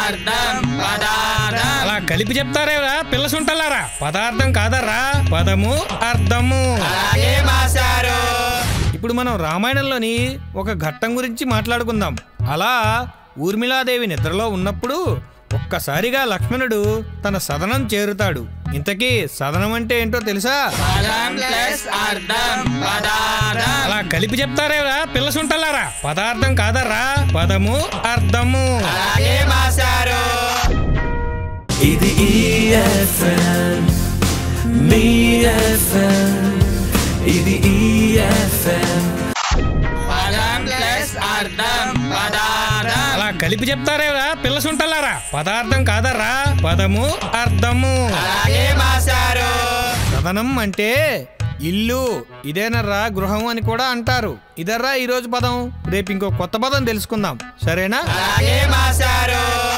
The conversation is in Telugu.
అర్థం పదార్థం అలా కలిపి చెప్తారేరా పిల్ల సుంటలారా పదార్థం కాదర్రా పదము అర్థము అలాగే మాస్టారు ఇప్పుడు మనం రామాయణంలోని ఒక ఘట్టం గురించి మాట్లాడుకుందాం అలా ఊర్మిళాదేవి నిద్రలో ఉన్నప్పుడు ఒక్కసారిగా లక్ష్మణుడు తన సదనం చేరుతాడు ఇంతకీ సదనం అంటే ఏంటో తెలుసా పదం ప్లస్ అర్థం పదార్థం అలా కలిపి చెప్తారేరా పిల్ల సుంటలారా పదార్థం కాదర్రా పదము అర్థము అలాగే మాస్టారు ఇది EFM మీ FM ఇది EFM పదం ప్లస్ అర్థం పదార్థం అలా కలిపి చెప్తారేరా పిల్ల సుంటలారా పదార్థం కాదర్రా పదము అర్థము అలాగే మాస్టారు సదనం అంటే ఇల్లు ఇదేనర్రా గృహం అని కూడా అంటారు ఇదర్రా ఈరోజు పదం రేపు ఇంకో కొత్త పదం తెలుసుకుందాం సరేనా అలాగే మాస్టారు